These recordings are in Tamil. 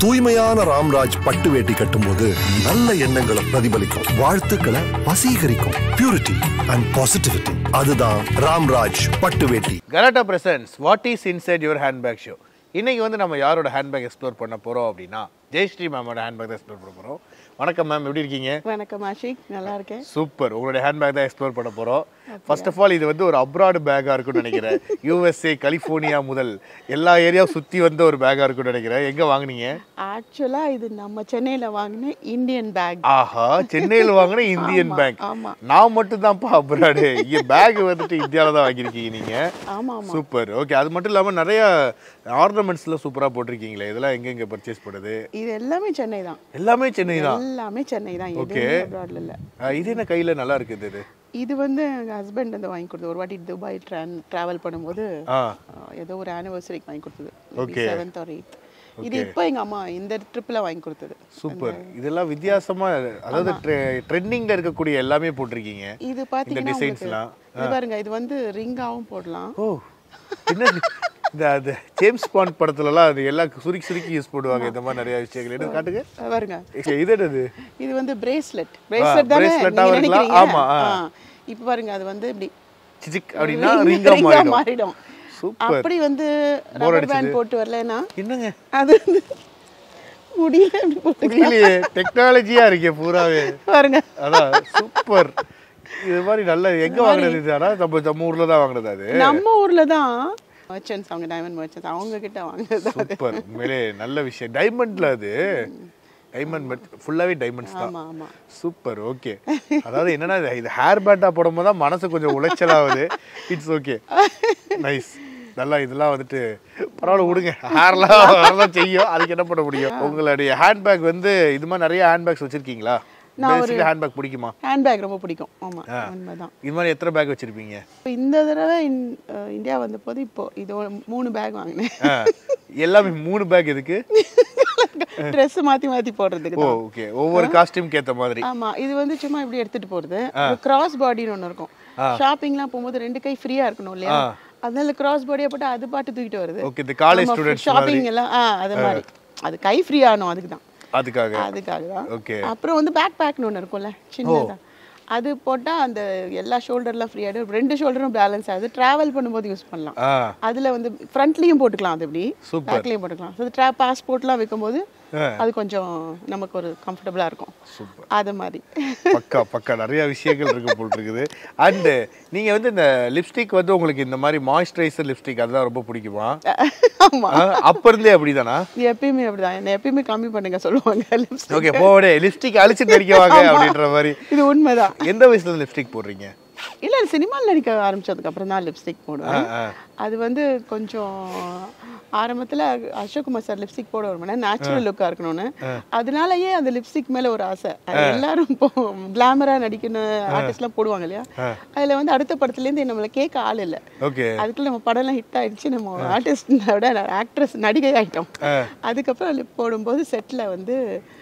தூய்மையான ராம்ராஜ் பட்டு வேட்டி கட்டும்போது நல்ல எண்ணங்களை பிரதிபலிக்கும் வாழ்த்துக்களை வசீகரிக்கும் பியூரிட்டி அண்ட் பாசிட்டிவிட்டி அதுதான் ராம்ராஜ் பட்டு வேட்டி Galatta presents what is inside your handbag show இன்னைக்கு வந்து நம்ம யாரோட ஹேண்ட்பேக் எக்ஸ்ப்ளோர் பண்ண போறோம் அப்படின்னா ஜெயஸ்ரீ மேமோட ஹேண்ட்பேக் தான் எக்ஸ்ப்ளோர் பண்ண போறோம் வணக்கம் மேம் எப்படி இருக்கீங்க வணக்கம் ஆஷிக் நல்லா இருக்கேன் சூப்பர் உங்களுடைய ஹேண்ட்பேக் தான் எக்ஸ்ப்ளோர் பண்ண போறோம் ஃபர்ஸ்ட் ஆஃப் ஆல் இது வந்து ஒரு அப்ராட் பேக்கா இருக்கும்னு நினைக்கிறேன் யூஎஸ்ஏ கலிஃபோர்னியா முதல் எல்லா ஏரியாவும் சுத்தி வந்த ஒரு பேக்கா இருக்கும்னு நினைக்கிறேன் எங்க வாங்குனீங்க ஆக்சுவலா இது நம்ம சென்னையில வாங்கின இந்தியன் பேக் ஆஹா சென்னையில் வாங்கின இந்தியன் பேங்க் ஆமா நான் மட்டும் தான்ப்பா அப்ராடு இங்க பேக் வந்துட்டு இந்தியாவில தான் வாங்கியிருக்கீங்க நீங்க ஆமா ஆமா சூப்பர் ஓகே அது மட்டும் இல்லாம நிறைய ஆர்னமெண்ட்ஸ்லாம் சூப்பரா போட்டிருக்கீங்களே இதெல்லாம் எங்க எங்க பர்ச்சேஸ் பண்ணுது இது எல்லாமே சென்னை தான் எல்லாமே சென்னை தான் எல்லாமே சென்னை தான் Okay. எதுவுமே abroad ல இல்ல அஹ் இது என்ன கையில நல்லா இருக்குது இது இது வந்து எங்க ஹஸ்பண்ட் வந்து வாங்கி கொடுத்தது ஒரு வாட்டி துபாய் டிராவல் பண்ணும்போது ஆ அஹ், ஏதோ ஒரு ஆனிவர்சரிக்கு வாங்கி கொடுத்தது Okay. செவன்த் ஆர் எயித் இது இப்போ எங்க அம்மா இந்த ட்ரிப்ல வாங்கி கொடுத்தது சூப்பர் இதெல்லாம் வித்தியாசமா அதாவது ட்ரெண்டிங்ல இருக்கக்கூடிய எல்லாமே போட்டிருக்கீங்க இது இந்த பாத்தீங்கன்னா உங்களுக்கு டிசைன்ஸ்லாம் இது பாருங்க இது வந்து ரிங்காவும் போடலாம் ஓ என்ன இது? இந்த அது ஜேம்ஸ் பாண்ட் படத்துலலாம் அது எல்லாம் சுருக்கி சுருக்கி யூஸ் பண்ணுவாங்க இந்த மாதிரி நிறைய விஷயங்கள் என்ன காட்டுங்க அது பாருங்க ஏ, இது என்னது இது வந்து பிரேஸ்லெட் பிரேஸ்லெட் தானே bracelet நீங்க ஆவும் இருக்கலாம். நினைக்கிறீங்க ஆமா, ஆ. ஆ. இப்போ பாருங்க அது வந்து இப்படி சிச்சிக் அப்படின்னா ring- ரிங்கா ring ஆ மாறிடும் மாறிடும் சூப்பர் அப்படி வந்து ரப்பர் பேண்ட் போட்டு வரலனா என்னங்க அது வந்து முடியல அப்படி போட்டு புரியலையே டெக்னாலஜியா இருக்கே பூராவே பாருங்க அதான் சூப்பர் இது மாதிரி நல்ல எங்க வாங்குனது இது ஆனா நம்ம நம்ம ஊர்ல தான் வாங்குனது அது நம்ம ஊர்ல தான் மர்ச்சன்ட்ஸ் அவங்க டைமண்ட் மர்ச்சன்ட்ஸ் அவங்க கிட்ட வாங்குறது அது. சூப்பர் உண்மையிலே நல்ல விஷயம் டைமண்ட்ல அது டைமண்ட் ஃபுல்லாவே டைமண்ட்ஸ் தான் ஆமா ஆமா சூப்பர் ஓகே அதாவது என்னன்னா இது- இது ஹேர் பேண்டா போடும்போது தான் மனசு கொஞ்சம் உளைச்சலாகுது இட்ஸ் ஓகே நைஸ் நல்லா இதெல்லாம் வந்துட்டு பரவாயில்ல விடுங்க ஹேர்லாம் வரதான் செய்யும் அதுக்கு என்ன பண்ண முடியும் உங்களுடைய ஹேண்ட்பேக் வந்து இது மாதிரி நிறைய ஹேண்ட்பேக்ஸ் வச்சிருக்கீங்களா பேசிக்கலி ஹேண்ட்பேக் பிடிக்குமா ஹேண்ட்பேக் ரொம்ப பிடிக்கும் ஆமா உண்மைதான் இது மாதிரி எத்தனை பேக் வச்சிருப்பீங்க இப்ப இந்த தடவை இந்- அஹ் இந்தியா வந்த போது இப்போ இது ஒரு மூணு பேக் வாங்கினேன் ஆ, எல்லாமே மூணு பேக் எதுக்கு ட்ரெஸ் மாத்தி மாத்தி போடுறதுக்கு ஓ தான் ஓகே ஒவ்வொரு காஸ்டியூம்க்கு ஏத்த மாதிரி ஆமா இது வந்து சும்மா இப்படி எடுத்துட்டு போறது கிராஸ் பாடின்னு ஒண்ணு இருக்கும் ஷாப்பிங்லாம் போகும்போது ரெண்டு கை ஃப்ரீயா இருக்கணும் இல்லையா அதனால கிராஸ் பாடியா போட்டு அது பாட்டு தூக்கிட்டு வருது ஓகே இந்த காலேஜ் ஸ்டூடெண்ட்ஸ் ஷாப்பிங் எல்லாம் ஆ அது மாதிரி அது கை ஃப்ரீ ஆகணும் அதுக்கு தான் அதுக்காக அதுக்காக தான் ஓகே அப்புறம் வந்து பேக் பேக்னு ஒன்று இருக்கும்ல சின்னதா அது போட்டா அந்த எல்லா ஷோல்டர்லாம் ஃப்ரீ ஆகிடும் ரெண்டு ஷோல்டரும் பேலன்ஸ் ஆகுது டிராவல் பண்ணும்போது யூஸ் பண்ணலாம் ஆ அதுல வந்து ஃப்ரண்ட்லயும் போட்டுக்கலாம் அது இப்படி Super. பேக்லயும் போட்டுக்கலாம் ஸோ ட்ரா பாஸ்போர்ட்லாம் வைக்கும்போது ஆ. அது கொஞ்சம் நமக்கு ஒரு கம்ஃபர்டபுளா இருக்கும் சூப்பர் அது மாதிரி பக்கா பக்கா நிறைய விஷயங்கள் இருக்கு போல் இருக்குது அண்டு நீங்க வந்து இந்த லிப்ஸ்டிக் வந்து உங்களுக்கு இந்த மாதிரி மாய்ஸ்சரைசர் லிப்ஸ்டிக் அதுதான் ரொம்ப பிடிக்குமா ஆமா ஆ, அப்ப இருந்தே அப்படிதானா இது எப்பயுமே அப்படிதான் என்ன எப்பயுமே கம்மி பண்ணுங்க சொல்லுவாங்க லிப்ஸ்டிக் ஓகே போவடே லிப்ஸ்டிக் அழிச்சு நடிக்கவாங்க அப்படின்ற மாதிரி இது உண்மைதான் எந்த வயசுல லிப்ஸ்டிக் போடுறீங்க இல்ல சினிமாவில் நடிக்க ஆரம்பிச்சதுக்கு அப்புறம் தான் லிப்ஸ்டிக் போடுவேன் ஆ. அது வந்து கொஞ்சம் ஆரம்பத்துல அசோக்குமார் சார் லிப்ஸ்டிக் போட வருமானா நேச்சுரல் லுக்கா இருக்கணும்னு அதனாலயே அந்த லிப்ஸ்டிக் மேல ஒரு ஆசை அது எல்லாரும் இப்போ கிளாமரா நடிக்கணும் ஆர்டிஸ்ட்லாம் போடுவாங்க இல்லையா அதுல வந்து அடுத்த படத்துல இருந்து நம்மள கேட்க ஆள் இல்ல ஓகே அதுக்குள்ள நம்ம படம்லாம் ஹிட் ஆயிடுச்சு நம்ம ஆர்டிஸ்ட் விட ஆக்ட்ரஸ் நடிகை ஆயிட்டோம் அதுக்கப்புறம் லிப் போடும்போது செட்ல வந்து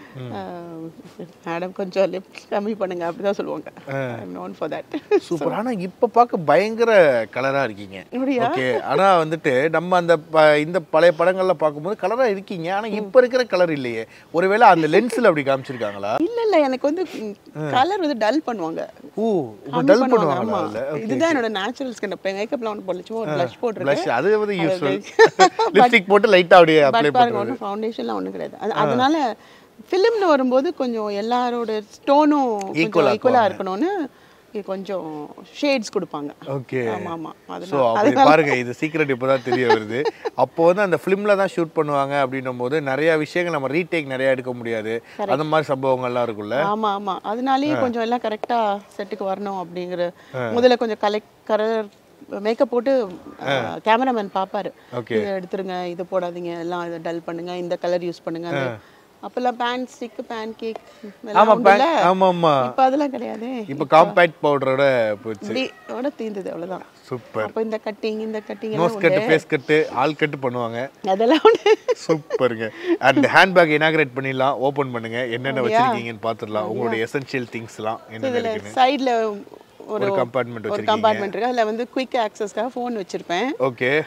மேடம் கொஞ்சம் லிப் கம்மி பண்ணுங்க அப்படிதான் சொல்லுவாங்க நோன் ஃபார் தட் சூப்பர் ஆனா இப்ப பார்க்க பயங்கர கலரா இருக்கீங்க அப்படியா? ஓகே ஆனா வந்துட்டு நம்ம அந்த ப- இந்த பழைய படங்கள்ல பார்க்கும்போது கலரா இருக்கீங்க ஆனா இப்ப இருக்கிற கலர் இல்லையே ஒருவேளை அந்த லென்ஸ்ல அப்படி காமிச்சிருக்காங்களா இல்ல இல்ல எனக்கு வந்து கலர் வந்து டல் பண்ணுவாங்க ஓ இப்ப கம்மி டல் பண்ணுவாங்க, பண்ணுவாங்களா ஆமா. இல்ல இதுதான் என்னோட நேச்சுரல் ஸ்கின் மேக்கப்ல ஒன்று போடல சும்மா ஒரு ப்ளஷ் blush போட்டிருக்கேன் அது வந்து யூஸ்ஃபுல் But- லிப்ஸ்டிக் போட்டு லைட்டா அப்படியே அப்ளை பட் பாருங்க பண்ணுறது ஒன்றும் ஃபவுண்டேஷன்லாம் ஒன்றும் கிடையாது அது- அதனால ஃபிலிம்னு வரும்போது கொஞ்சம் எல்லாரோட ஸ்டோனும் Equal கொஞ்சம் ஈக்குவலாக ஆக்குவாங்க. இருக்கணும்னு இது கொஞ்சம் ஷேட்ஸ் கொடுப்பாங்க ஓகே ஆமா ஆமா ஸோ அதனால அப்படி பாருங்க இது சீக்ரெட் இப்போதான் தெரிய வருது அப்போ வந்து அந்த ஃபிலிம்ல தான் ஷூட் பண்ணுவாங்க அப்படின்னும் போது நிறைய விஷயங்கள் நம்ம ரீடேக் நிறைய எடுக்க முடியாது அந்த மாதிரி சம்பவங்கள்லாம் இருக்குல்ல ஆமா ஆமா அதனாலேயே கொஞ்சம் எல்லாம் கரெக்டா செட்டுக்கு வரணும் அப்படிங்கிற முதல்ல கொஞ்சம் கலெக்ட் கலர் மேக்கப் போட்டு கேமராமேன் பாப்பாரு Okay. இதை எடுத்துருங்க இதை போடாதீங்க எல்லாம் இதை டல் பண்ணுங்க இந்த கலர் யூஸ் பண்ணுங்க அந்த அப்பெல்லாம் பேன் ஸ்டிக் பேன் கேக் ஆமா pan- ஆமா ஆமா இப்போ அதெல்லாம் கிடையாது இப்போ காம்பேக்ட் பவுடரோட போச்சு இப்படியோட தீர்ந்தது அவ்வளவுதான் சூப்பர் அப்போ இந்த கட்டிங் இந்த கட்டிங் நோஸ் எல்லாம் கட்டு உண்டு ஃபேஸ் கட்டு ஆள் கட்டு பண்ணுவாங்க அதெல்லாம் உண்டு சூப்பருங்க அண்ட் ஹேண்ட்பேக் இனாகிரேட் பண்ணிடலாம் ஓபன் பண்ணுங்க என்னென்ன வச்சிருக்கீங்கன்னு பார்த்துடலாம் உங்களுடைய எசென்ஷியல் திங்ஸ்லாம் என்னென்ன இதுல இருக்குன்னு சைடுல ஒரு ஒரு கம்பார்ட்மெண்ட் ஒரு வச்சிருக்கீங்க கம்பார்ட்மெண்ட் இருக்கு அதுல வந்து குயிக் ஆக்சஸ்க்காக ஃபோன் வச்சிருப்பேன் ஓகே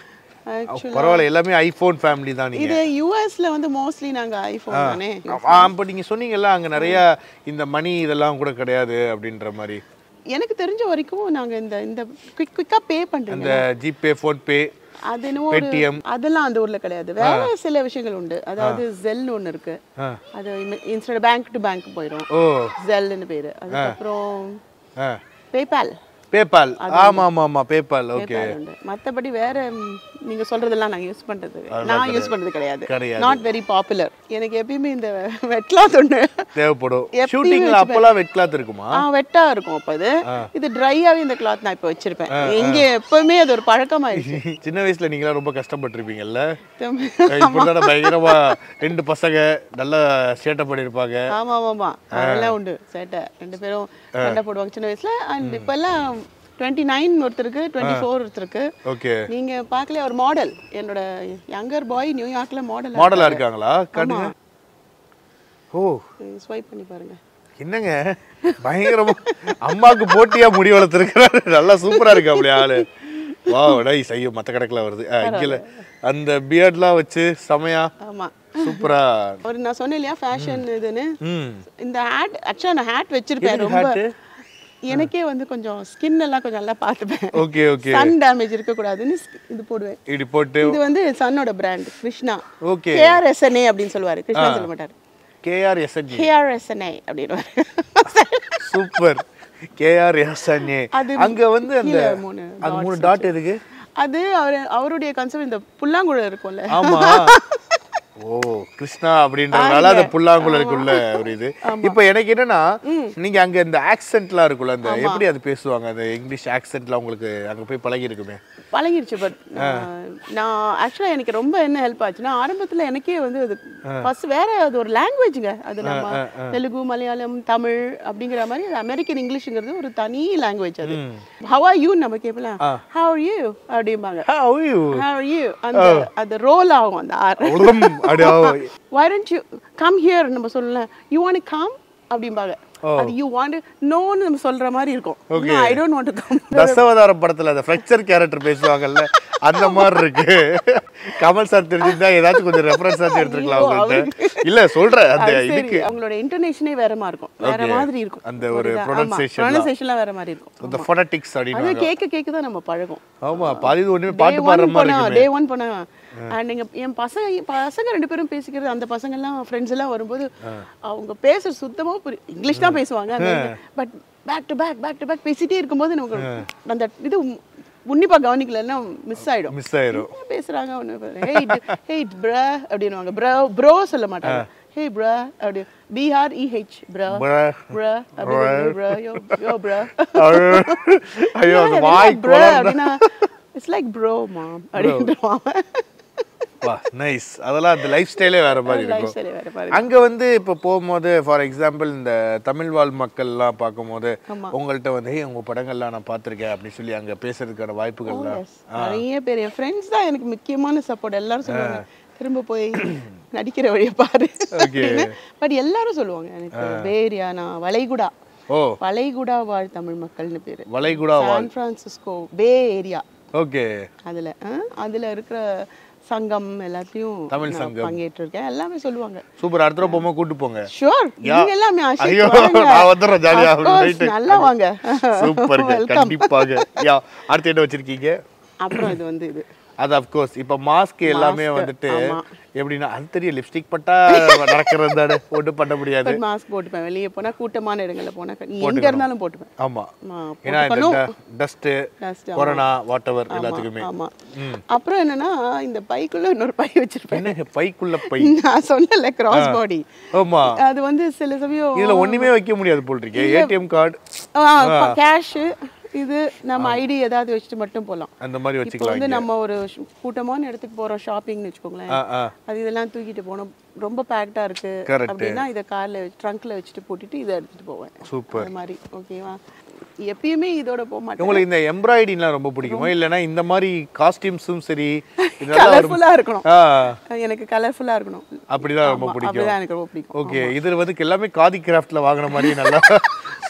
Actually, பரவாயில்ல எல்லாமே ஐபோன் ஃபேமிலி தான் நீங்க இது யூஎஸ்ல வந்து மோஸ்ட்லி நாங்க ஐபோன் தானே ஆ, அப்ப நீங்க சொன்னீங்கல்ல அங்க நிறைய இந்த மணி இதெல்லாம் கூட கிடையாது அப்படின்ற மாதிரி எனக்கு தெரிஞ்ச வரைக்கும் நாங்க இந்த இந்த குயிக் குயிக்கா பே பண்றீங்க இந்த ஜிபே ஃபோன்பே அது என்னமோ ஒரு Paytm. அதெல்லாம் அந்த ஊர்ல கிடையாது வேற சில விஷயங்கள் உண்டு அதாவது ஜெல்னு ஒண்ணு இருக்கு ஆ. அது இன்ஸ்டட் பேங்க் டு பேங்க் போயிடும் ஓ ஜெல்னு பேரு அதுக்கப்புறம் ஆ பேபால் பேபால் ஆமா ஆமா ஆமா பேபால் ஓகே PayPal உண்டு மத்தபடி வேற ம், நீங்க சொல்றதெல்லாம் நாங்க யூஸ் பண்றது நான் யூஸ் பண்றது கிடையாது கிடையாது. நாட் வெரி பாப்புலர் எனக்கு எப்பயுமே இந்த வெட்லாத் ஒண்ணு தேவைப்படும் எப்பயுமே ஷூட்டிங்ல அப்போல்லாம் வெட் கிளாத் இருக்குமா ஆ வெட்டா இருக்கும் அப்ப அது இது ட்ரையாவே இந்த கிளாத் நான் இப்ப வச்சிருப்பேன் எங்க எப்பவுமே அது ஒரு பழக்கமாயிடுச்சு சின்ன வயசுல நீங்களாம் ரொம்ப கஷ்டப்பட்டிருப்பீங்கல்ல இப்படிதான பயங்கரமா ரெண்டு பசங்க நல்லா சேட்டை பண்ணிருப்பாங்க ஆமா ஆமா ஆமா அதெல்லாம் உண்டு சேட்டை ரெண்டு பேரும் சண்டை போடுவாங்க சின்ன வயசுல அண்ட் இப்ப எல்லாம் டுவெண்ட்டி நைன் ஒருத்தருக்கு டுவெண்ட்டி ஃபோர் ஒருத்தருக்கு ஓகே நீங்க பார்க்கல ஒரு மாடல் என்னோட யங்கர் பாய் நியூயார்க்ல மாடல் மாடலா இருக்காங்களா காட்டுங்க ஓ ஸ்வைப் பண்ணி பாருங்க என்னங்க பயங்கரமா அம்மாக்கு போட்டியா முடி வளர்த்துருக்கிறாரு நல்லா சூப்பரா இருக்கு அப்படி ஆளு வா நைஸ் ஐயோ மத்த கணக்குல வருது ஆ, இங்கல அந்த பியர்ட்லாம் வச்சு செமையா ஆமா சூப்பரா ஒரு நான் சொன்னேன் இல்லையா ஃபேஷன் இதுன்னு ம் இந்த ஹேட் ஆக்சுவலா நான் ஹேட் வச்சிருப்பேன் எதுக்கு ரொம்ப hat? எனக்கே வந்து கொஞ்சம் ஸ்கின் எல்லாம் கொஞ்சம் நல்லா பார்த்துப்பேன் ஓகே ஓகே சன் டேமேஜ் இருக்க கூடாதுன்னு இது போடுவேன் இப்படி போட்டு இது வந்து சன்னோட பிராண்ட் கிருஷ்ணா ஓகே கேஆர்எஸ்என்ஏ அப்படின்னு சொல்லுவாரு கிருஷ்ணா சொல்ல மாட்டாரு கேஆர் எஸ்என்ஜி கேஆர்எஸ்என்ஏ அப்படின்னு சூப்பர் கேஆர் எஸ்என்ஏ அது அங்க வந்து அந்த கீழே மூணு அங்க மூணு டாட் எதுக்கு அது அவர் அவருடைய கன்செப்ட் இந்த புல்லாங்குழல் இருக்கும்ல ஆமா ஓ கிருஷ்ணா அப்படின்றதுனால அந்த புல்லாங்குழலுக்குள்ள ஒரு இது இப்போ எனக்கு என்னன்னா நீங்க அங்க இந்த ஆக்சென்ட்லாம் இருக்குல்ல அந்த எப்படி அது பேசுவாங்க அந்த இங்கிலீஷ் ஆக்சென்ட்லாம் உங்களுக்கு அங்க போய் பழகி இருக்குமே பழகிருச்சு பட் நான் ஆக்சுவலாக எனக்கு ரொம்ப என்ன ஹெல்ப் ஆச்சுன்னா ஆரம்பத்துல எனக்கே வந்து அது ஃபர்ஸ்ட் வேற அது ஒரு லாங்குவேஜ்ங்க அது நம்ம தெலுங்கு மலையாளம் தமிழ் அப்படிங்கிற மாதிரி அது அமெரிக்கன் இங்கிலீஷ்ங்கிறது ஒரு தனி லாங்குவேஜ் அது ஹவ் ஆர் யூ நம்ம கேட்கலாம் ஹவ் ஆர் யூ அப்படிம்பாங்க How are you? How are you அந்த அது ரோல் ஆகும் அந்த ஆர் உடம் அப்படியே why don't you come here நம்ம சொல்லலாம் you want to come அப்படிம்பாங்க அது you want நோன்னு நம்ம சொல்ற மாதிரி இருக்கும் I don't want to come Dasavatharam படத்துல அந்த ஃப்ரெக்சர் கேரக்டர் பேசுவாங்கல்ல அந்த மாதிரி இருக்கு கமல் சார் தெரிஞ்சிருந்தா ஏதாச்சும் கொஞ்சம் ரெஃபரன்ஸ் ஆச்சு எடுத்துருக்கலாம் ஐயோ, உங்கள்கிட்ட இல்ல சொல்றேன் அந்த அது சரி இதுக்கு அவங்களோட இன்டர்நேஷனே வேற மாதிரி இருக்கும் வேற Okay. மாதிரி இருக்கும் அந்த ஒரு புரியுதா? ஆமா, pronunciation லாம். pronunciation-லாம் வேற மாதிரி இருக்கும் இந்த ஃபொனட்டிக்ஸ் அது அப்படின்னு கேட்க கேட்க தான் நம்ம பழகும் ஆமா பாதி இது ஒண்ணுமே டே பாட்டு ஒன் பாடுற மாதிரி போனா இருக்குமே டே ஒன் போனா அண்ட் எங்க என் பசங்க பசங்க ரெண்டு பேரும் பேசிக்கிறது அந்த பசங்க எல்லாம் ஃப்ரெண்ட்ஸ் எல்லாம் வரும்போது அவங்க பேசுறது சுத்தமா புரியும் இங்கிலீஷ் தான் பேசுவாங்க but back to back back to back பேசிட்டே இருக்கும்போது நமக்கு அந்த இது உன்னிப்பா கவனிக்கலன்னா மிஸ் ஆயிடும் மிஸ் ஆயிரும் என்ன பேசுறாங்க ஒன்று ஹேய் ஹேய் ப்ரா அப்படின்னுவாங்க ப்ரோ ப்ரோ சொல்ல மாட்டாங்க ஹே ப்ரா அப்படி பிஆர் இஹெச் ப்ரா Bruh. ப்ரா அப்படி ப்ரா யோ யோ ப்ரா ஐயோ அந்த வாய் ப்ரா குளர்ந்த அப்படின்னா இட்ஸ் லைக் ப்ரோ மாம் அப்படின்றான் வா நைஸ் அதெல்லாம் அந்த லைஃப் ஸ்டைலே வேற மாதிரி லைஃப் இருக்கும் ஸ்டைல் வேற பாரு அங்க வந்து இப்ப போகும்போது ஃபார் எக்ஸாம்பிள் இந்த தமிழ் வாழ் மக்கள்லாம் பார்க்கும்போது உங்கள்ட்ட வந்து "ஏய், உங்க படங்கள்லாம் நான் பார்த்திருக்கேன் அப்படின்னு சொல்லி அங்க பேசுறதுக்கான வாய்ப்புகள்லாம் Yes. நிறைய பேர் என் ஃப்ரெண்ட்ஸ் தான் எனக்கு முக்கியமான சப்போர்ட் எல்லாரும் சொல்லுவாங்க திரும்ப போய் நடிக்கிற வழியை பாரு பட் எல்லாரும் சொல்லுவாங்க எனக்கு பேரியா நான் வளைகுடா ஓ வளைகுடா வாழ் தமிழ் மக்கள்னு பேரு வளைகுடா San Francisco Bay Area okay அதுல ஆ, அதுல இருக்கிற சங்கம் எல்லாத்தையும் தமிழ் நான் சங்கம். பங்கேற்றிருக்கேன் எல்லாமே சொல்லுவாங்க சூப்பர் அடுத்த தடவை போகும்போது கூட்டு போங்க ஷூர் நீங்க எல்லாமே ஆஷிக் ஐயோ வாங்க. நான் வந்துடுறேன் ஜாலியா Of course, நல்லா வாங்க சூப்பருங்க Welcome. கண்டிப்பாக யா அடுத்து என்ன வச்சிருக்கீங்க அப்புறம் இது வந்து இது அது அப்கோர்ஸ் இப்ப மாஸ்க் எல்லாமே Mask, வந்துட்டு ஆமா. எப்படின்னா அது தெரியும் லிப்ஸ்டிக் பட்டா நடக்கிறது தானே ஒன்றும் பண்ண முடியாது பட் மாஸ்க் போட்டுப்பேன் வெளியே போனா கூட்டமான இடங்கள்ல போனா நீ எங்க இருந்தாலும் போட்டுப்பேன் ஆமா ஆமா, ஏன்னா இந்த போட்டுக்கணும். டஸ்ட் Dust, ஆமா. கொரோனா வாட் எவர் ஆமா, எல்லாத்துக்குமே ஆமா அப்புறம் என்னன்னா இந்த பைக்குள்ள இன்னொரு பை வச்சிருப்பேன் என்னங்க பைக்குள்ள பை நான் சொன்னல கிராஸ் பாடி ஆமா அது வந்து சில சமயம் இதுல ஒண்ணுமே வைக்க முடியாது போல் இருக்கே ஏடிஎம் கார்டு கேஷ் இது நம்ம ஐடி ஏதாவது வச்சுட்டு மட்டும் போலாம் அந்த மாதிரி இப்போ வச்சுக்கலாம் வந்து நம்ம ஒரு ஷ்- கூட்டமான இடத்துக்கு போறோம் ஷாப்பிங்னு வச்சுக்கோங்களேன் ஆ ஆ அது இதெல்லாம் தூக்கிட்டு போனோம் ரொம்ப பேக்டா இருக்கு Correct. அப்படின்னா இதை கார்ல ட்ரங்க்ல வச்சுட்டு போட்டுட்டு இதை எடுத்துட்டு போவேன் சூப்பர் அது மாதிரி ஓகேவா எப்பயுமே இதோட போக மாட்டேன் உங்களுக்கு இந்த எம்ப்ராய்டிங்லாம் ரொம்ப பிடிக்குமா இல்லைன்னா இந்த மாதிரி காஸ்டியூம்ஸும் சரி இதெல்லாம் ஒரு- கலர்ஃபுல்லா இருக்கணும் ஆ எனக்கு கலர்ஃபுல்லா இருக்கணும் அப்படிதான் ரொம்ப ஆமா, பிடிக்கும் அப்படிதான் எனக்கு ரொம்ப பிடிக்கும் ஓகே இது வந்து எல்லாமே காதி கிராஃப்ட்ல வாங்கின மாதிரி நல்லா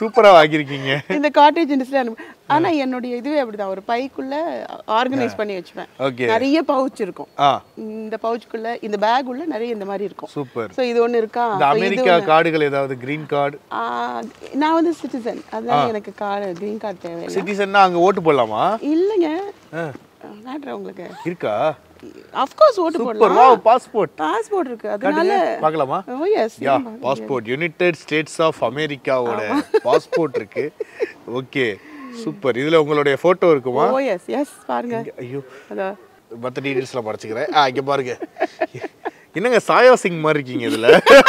சூப்பரா வாங்கியிருக்கீங்க இந்த காட்டேஜ் இண்டஸ்ட்ரி ஆனா என்னுடைய இதுவே அப்படிதான் ஒரு பைக்குள்ள ஆர்கனைஸ் பண்ணி வச்சுப்பேன் ஓகே நிறைய பவுச் இருக்கும் ஆ இந்த பவுச்சுக்குள்ள இந்த பேக் உள்ள நிறைய இந்த மாதிரி இருக்கும் சூப்பர் சோ இது ஒண்ணு இருக்கா இந்த So இது அமெரிக்கா ஒண்ணு- கார்டுகள் ஏதாவது கிரீன் கார்டு ஆ, நான் வந்து சிட்டிசன் அதனால எனக்கு கார்டு கிரீன் கார்டு தேவையில்லை சிட்டிசன்னா அங்க ஓட்டு போடலாமா இல்லைங்க ஆ. காட்டுறேன் உங்களுக்கு இருக்கா அஃப்கோர்ஸ் ஓட்டு சூப்பர் போடலாம் வாவ் பாஸ்போர்ட் பாஸ்போர்ட் இருக்கு அதனால பார்க்கலாமா oh yes yeah passport United States of அமெரிக்காவோட பாஸ்போர்ட் இருக்கு ஓகே சூப்பர் இதுல உங்களுடைய போட்டோ இருக்குமா ஓ எஸ் எஸ் பாருங்க ஐயோ அதான் மற்ற டீடைல்ஸ்லாம் மறைச்சிக்கிறேன் ஆ இங்க பாருங்க என்னங்க சாயா சிங் மாதிரி இருக்கீங்க இதுல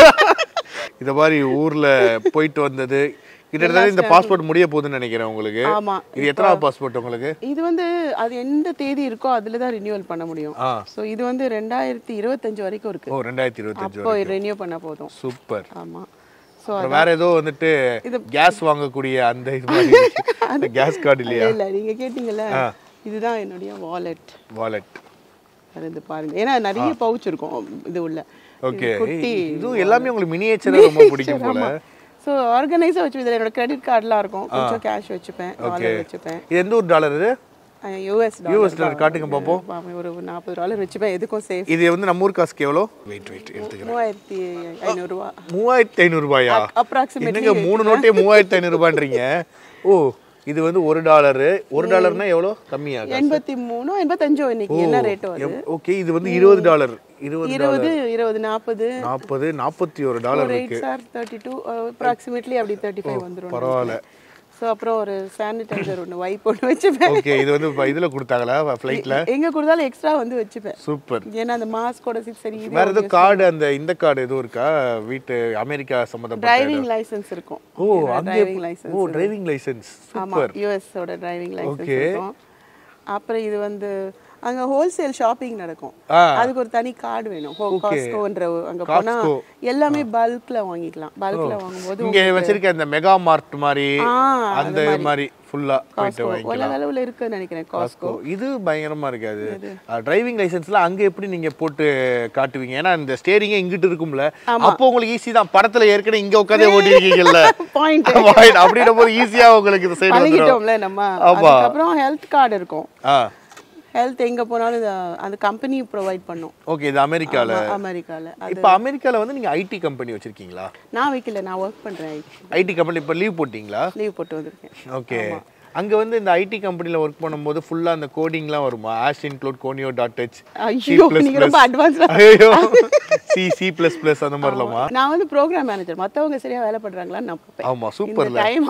இந்த மாதிரி ஊர்ல போயிட்டு வந்தது கிட்டத்தட்ட இந்த பாஸ்போர்ட் முடிய போகுதுன்னு நினைக்கிறேன் உங்களுக்கு ஆமா இது எத்தனாவது பாஸ்போர்ட் உங்களுக்கு இது வந்து அது எந்த தேதி இருக்கோ அதுல தான் ரினியூவல் பண்ண முடியும் ஆ சோ இது வந்து ரெண்டாயிரத்தி இருபத்தஞ்சு வரைக்கும் இருக்கு ஓ ரெண்டாயிரத்தி இருபத்தஞ்சு அப்போ ரெனியூ பண்ண போதும் சூப்பர் ஆமா சோ அப்புறம் வேற ஏதோ வந்துட்டு கேஸ் வாங்கக்கூடிய அந்த இது மாதிரி அந்த கேஸ் கார்டு இல்லையா இல்ல நீங்க கேட்டீங்கல்ல இதுதான் என்னுடைய வாலெட் வாலெட் அது இது பாருங்க ஏன்னா நிறைய பவுச் இருக்கும் இது உள்ள ஓகே இது குட்டி இதுவும் எல்லாமே உங்களுக்கு மினியேச்சரா ரொம்ப பிடிக்கும் போல ஸோ ஆர்கனைஸாக வச்சு இதில் என்னோட கிரெடிட் கார்டெலாம் இருக்கும் கொஞ்சம் கேஷ் வச்சுப்பேன் வாலெட் வச்சுப்பேன் இது எந்த ஊர் டாலர் இது யூஎஸ் யூஎஸ் டாலர் காட்டுங்க பார்ப்போம் ஒரு நாற்பது டாலர் வச்சுப்பேன் எதுக்கும் சேஃப் இது வந்து நம்ம ஊர் காசுக்கு எவ்வளோ வெயிட் வெயிட் எடுத்துக்கிறேன் மூவாயிரத்தி ஐநூறுரூவா மூவாயிரத்தி ஐநூறு ரூபாயா அப்ராக்சிமேட்லி என்னங்க மூணு நோட்டே மூவாயிரத்தி ஐநூறு ரூபான்றீங்க ஓ இது வந்து ஒரு டாலரு ஒரு டாலர்னா எவ்வளோ கம்மியாக எண்பத்தி மூணோ எண்பத்தஞ்சோ இன்னைக்கு என்ன ரேட் வருது ஓகே இது வந்து இருபது டாலர் இருபது இருபது இருபது நாற்பது நாற்பது நாற்பத்தி ஒரு டாலர் இருக்கு rates are thirty two approximately அப்படி தேர்ட்டி ஃபைவ் வந்துடும் பரவாயில்ல ஸோ அப்புறம் ஒரு சானிடைசர் ஒன்று வைப் ஒன்று வச்சுப்பேன் ஓகே இது வந்து இப்ப இதுல கொடுத்தாங்களா ஃப்ளைட்ல எங்க கொடுத்தாலும் எக்ஸ்ட்ரா வந்து வச்சுப்பேன் சூப்பர் ஏன்னா அந்த மாஸ்கோட சிக்ஸ் சரி வேற ஏதோ கார்டு அந்த இந்த கார்டு எதுவும் இருக்கா வீட்டு அமெரிக்கா சம்பந்தப்பட்ட டிரைவிங் லைசென்ஸ் இருக்கும் ஓ அங்க driving licence oh driving licence ஆமா சூப்பர் யூஎஸ் ஓட டிரைவிங் லைசென்ஸ் Okay. இருக்கும் அப்புறம் இது வந்து அங்க ஹோல்சேல் ஷாப்பிங் நடக்கும் ஆ. அதுக்கு ஒரு தனி கார்டு வேணும் காஸ்கோன்ற அங்க போனா Costco. எல்லாமே பல்க்ல வாங்கிக்கலாம் பல்க்ல வாங்கும்போது இங்க வச்சிருக்க இந்த மெகா மார்ட் மாதிரி ஆ, அந்த மாதிரி ஃபுல்லா போயிட்டு காஸ்கோ வாங்கிக்கலாம் உலக அளவுல இருக்குன்னு நினைக்கிறேன் காஸ்கோ ஓ, இது பயங்கரமா இருக்காது டிரைவிங் லைசென்ஸ்ல அங்க எப்படி நீங்க போட்டு காட்டுவீங்க ஏன்னா இந்த ஸ்டேரிங்கே இங்கிட்டு இருக்கும்ல அப்போ உங்களுக்கு ஈஸி தான் படத்துல ஏற்கனவே இங்க உட்காந்தே ஓட்டிருக்கீங்கல்ல பாயிண்ட் Point. அப்படின்ற போது ஈஸியா உங்களுக்கு இந்த சைடு வந்துடும் பழகிட்டோம்ல நம்ம ஆமா. அதுக்கப்புறம் ஹெல்த் கார்டு இருக்கும் ஆ ஹெல்த் எங்க போனாலும் இது- அந்த கம்பெனி ப்ரொவைட் பண்ணும் ஓகே இது அமெரிக்கால ஆமா, அமெரிக்கால அது இப்போ அமெரிக்கால வந்து நீங்க ஐடி கம்பெனி வச்சிருக்கீங்களா நான் வைக்கல நான் ஒர்க் பண்றேன் ஐடி கம்பெனி இப்போ லீவ் போட்டீங்களா லீவ் போட்டு வந்திருக்கேன் ஓகே அங்க வந்து இந்த ஐடி கம்பெனில ஒர்க் பண்ணும்போது ஃபுல்லா அந்த கோடிங்லாம் வருமா ஆஷ் இன்க்ளூட் கோனியோ டாட் டச் ஐயோ நீங்க ரொம்ப அட்வான்ஸ்டா ஐயோ சி சி பிளஸ் பிளஸ் அந்த மாதிரிலாமா நான் வந்து ப்ரோக்ராம் மேனேஜர் மத்தவங்க சரியா வேலை பண்றாங்களான்னு நான் பார்ப்பேன் ஆமா இந்த சூப்பர்ல டைம்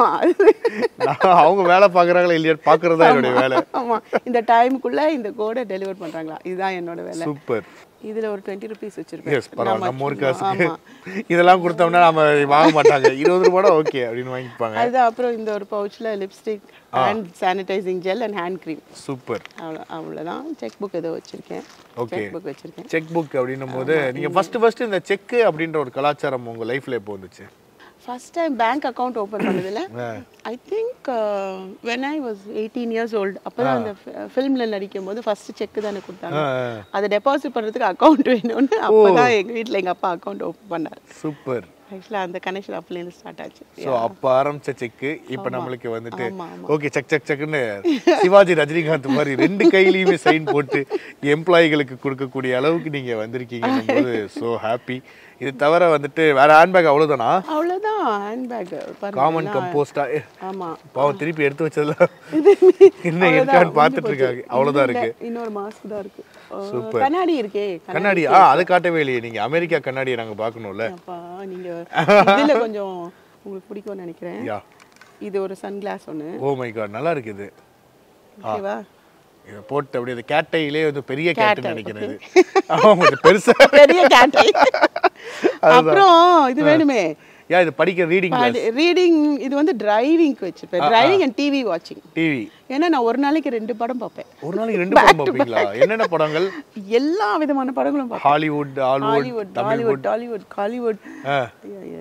நான் அவங்க வேலை பாக்குறாங்களா இல்லையா பாக்குறதா என்னுடைய வேலை ஆமா இந்த டைமுக்குள்ள இந்த கோடை டெலிவர் பண்றாங்களா இதுதான் என்னோட வேலை சூப்பர் இதுல ஒரு டுவெண்ட்டி ருபீஸ் வச்சிருப்பேன் எஸ் பரவாயில்ல நம்ம ஊர் காசுக்கு ஆமா இதெல்லாம் கொடுத்தோம்னா நம்ம வாங்க மாட்டாங்க இருபது ரூபாய் ஓகே அப்படின்னு வாங்கிப்பாங்க அதுதான் அப்புறம் இந்த ஒரு பவுச்ல lipstick hand sanitizing gel and hand cream super அவ்வளோ அவ்வளோதான் செக் புக் ஏதோ வச்சிருக்கேன் Okay. செக் புக் வச்சிருக்கேன் செக் புக் அப்படின்னும் போது நீங்க ஃபர்ஸ்ட் ஃபர்ஸ்ட் இந்த செக் அப்படின்ற ஒரு கலாச்சாரம் உங்க லைஃப்ல எப்போ வந்துச்சு first time bank account open பண்ணதுல I think when I was eighteen years old அப்பதான் அந்த ஃபிலிம்ல நடிக்கும் போது ஃபர்ஸ்ட் செக் தானே கொடுத்தாங்க அதை டெபாசிட் பண்றதுக்கு அக்கவுண்ட் வேணும்னு அப்பதான் எங்க வீட்ல எங்க அப்பா அக்கவுண்ட் ஓப்பன் பண்ணார் சூப்பர் ஆக்சுவலா அந்த கனெக்ஷன் அப்பலேருந்து ஸ்டார்ட் ஆச்சு ஸோ அப்போ ஆரம்பிச்ச செக்கு இப்போ நம்மளுக்கு வந்துட்டு ஆமா, ஆமா. ஓகே செக் செக் செக்னு சிவாஜி ரஜினிகாந்த் மாதிரி ரெண்டு கையிலையுமே சைன் போட்டு எம்ப்ளாயிகளுக்கு கொடுக்கக்கூடிய அளவுக்கு நீங்க வந்திருக்கீங்கன்னும் போது ஸோ ஹாப்பி இது தவிர வந்துட்டு வேற ஹேண்ட்பேக் அவ்வளவுதானா அவ்வளவுதான் ஹேண்ட்பேக் காமன் கம்போஸ்டா ஆமா பாவம் திருப்பி எடுத்து வச்சதுல இது என்ன அவ்வளவுதான், இருக்கான்னு முடிஞ்சு பார்த்துட்டு போச்சு. இருக்காங்க அவ்வளவுதான் இது இல்ல, இருக்கு இன்னொரு மாஸ்க் தான் இருக்கு அஹ், Super. கண்ணாடி இருக்கே கண்ணாடி ஆ அதை காட்டவே இல்லையே நீங்க அமெரிக்கா கண்ணாடியை நாங்க பார்க்கணும்ல அப்பா நீங்க இதுல கொஞ்சம் உங்களுக்கு பிடிக்கும்னு நினைக்கிறேன் யா இது ஒரு சன் கிளாஸ் ஒன்று ஓ மை காட் நல்லா இருக்குது ஓகேவா இதை போட்டு அப்படியே இந்த கேட்டையிலே வந்து பெரிய Cat கேட்டுன்னு eye, நினைக்கிறது ஆமா கொஞ்சம் பெருசா பெரிய கேட்டை அப்புறம் இது வேணுமே யா இது படிக்க ரீடிங் ரீடிங் இது வந்து டிரைவிங்க்கு வச்சிருப்பேன் டிரைவிங் அண்ட் டிவி வாட்சிங் டிவி ஏன்னா நான் ஒரு நாளைக்கு ரெண்டு படம் பார்ப்பேன் ஒரு நாளைக்கு ரெண்டு படம் பார்ப்பீங்களா என்னென்ன படங்கள் எல்லா விதமான படங்களும் பார்ப்பேன் Hollywood Hollywood Hollywood Hollywood Tollywood Kollywood ஆ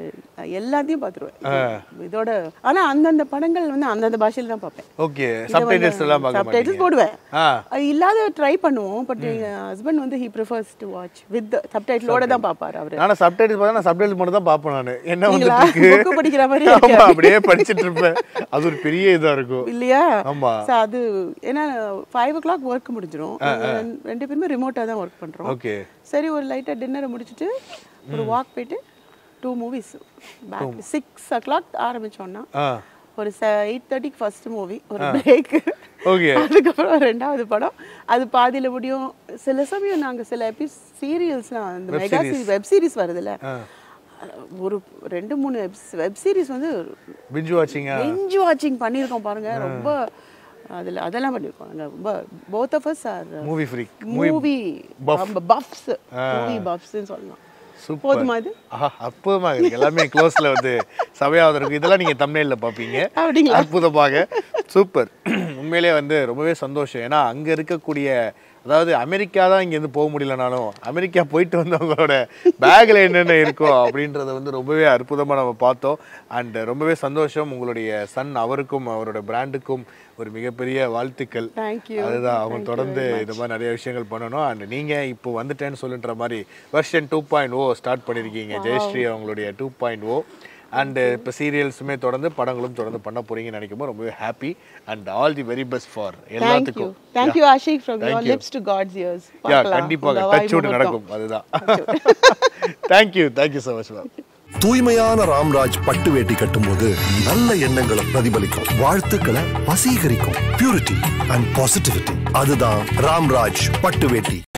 எல்லாத்தையும் பார்த்துருவேன் இதோட ஆனா அந்தந்த படங்கள் வந்து அந்தந்த பாஷையில தான் பார்ப்பேன் ஓகே சப்டைட்டில்ஸ் எல்லாம் பார்க்க சப்டைட்டில்ஸ் மாட்டீங்க போடுவேன் ஆ அது இல்லாத ட்ரை பண்ணுவோம் பட் எங்க ஹஸ்பண்ட் வந்து he prefers to watch with சப்டைட்டிலோட தான் பார்ப்பாரு அவரு நானும் சப்டைட்டில்ஸ் பார்த்தா நான் சப்டைட்டில் மட்டும் தான் பார்ப்பேன் நான் என்ன நீங்களா? வந்துட்டு இருக்கு book படிக்கிற மாதிரி ஆமா அப்படியே படிச்சிட்டு இருப்பேன் அது ஒரு பெரிய இதா இருக்கும் இல்லையா ஆமா So அது ஏன்னா ஃபைவ் ஓ கிளாக் ஒர்க் முடிஞ்சிடும் ரெண்டு பேருமே ரிமோட்டாக தான் ஒர்க் பண்றோம் ஓகே சரி ஒரு லைட்டாக டின்னரை முடிச்சுட்டு ஒரு வாக் போயிட்டு two movies back six o'clock ஆரம்பிச்சோம்னா ஆ ஒரு எயிட் தேர்ட்டிக்கு ஃபர்ஸ்ட் மூவி ஒரு பிரேக் ஓகே அதுக்கப்புறம் ரெண்டாவது படம் அது பாதியில முடியும் சில சமயம் நாங்க சில எபி சீரியல்ஸ்லாம் அந்த மெகா வெப் சீரிஸ் வருதுல்ல ஒரு ரெண்டு மூணு வெப் சீரிஸ் வந்து பிஞ்சு வாட்சிங்க பெஞ்ச் வாட்சிங் பண்ணியிருக்கோம் பாருங்க ரொம்ப அதுல அதெல்லாம் பண்ணியிருக்கோம் நாங்க ரொம்ப both of us are movie freak movie buffs movie பஃப்ஸ்னு சொல்லலாம் சூப்பர் போதுமா இது ஆஹா அற்புதமா இருக்கு எல்லாமே க்ளோஸ்ல வந்து சபையாவது இருக்கு இதெல்லாம் நீங்க தமிழ்ல பார்ப்பீங்க அப்படிங்களா? அற்புதமாக சூப்பர் உண்மையிலேயே வந்து ரொம்பவே சந்தோஷம் ஏன்னா அங்க இருக்கக்கூடிய அதாவது அமெரிக்கா தான் இங்க இருந்து போக முடியலனாலும் அமெரிக்கா போயிட்டு வந்தவங்களோட பேக்ல என்னென்ன இருக்கோ அப்படின்றத வந்து ரொம்பவே அற்புதமா நம்ம பார்த்தோம் அண்ட் ரொம்பவே சந்தோஷம் உங்களுடைய சன் அவருக்கும் அவரோட பிராண்டுக்கும் ஒரு மிகப்பெரிய வாழ்த்துக்கள் Thank you. அதுதான் அவங்க Thank you தொடர்ந்து very much. இந்த மாதிரி நிறைய விஷயங்கள் பண்ணணும் அண்ட் நீங்க இப்போ வந்துட்டேன்னு சொல்லுன்ற மாதிரி version two point o start பண்ணிருக்கீங்க ஜெயஸ்ரீ அவங்களுடைய டூ பாயிண்ட் ஓ அண்ட் இப்போ சீரியல்ஸுமே தொடர்ந்து படங்களும் தொடர்ந்து பண்ண போறீங்கன்னு நினைக்கும் போது ரொம்பவே happy and all the very best for thank you எல்லாத்துக்கும் thank you Ashiq from Thank your you. Lips to God's ears yeah கண்டிப்பாக டச் விட்டு நடக்கும் அதுதான் thank you thank you so much ma'am தூய்மையான ராம்ராஜ் பட்டு வேட்டி கட்டும்போது நல்ல எண்ணங்களை பிரதிபலிக்கும் வாழ்த்துக்களை வசீகரிக்கும் பியூரிட்டி அண்ட் பாசிட்டிவிட்டி அதுதான் ராம்ராஜ் பட்டு வேட்டி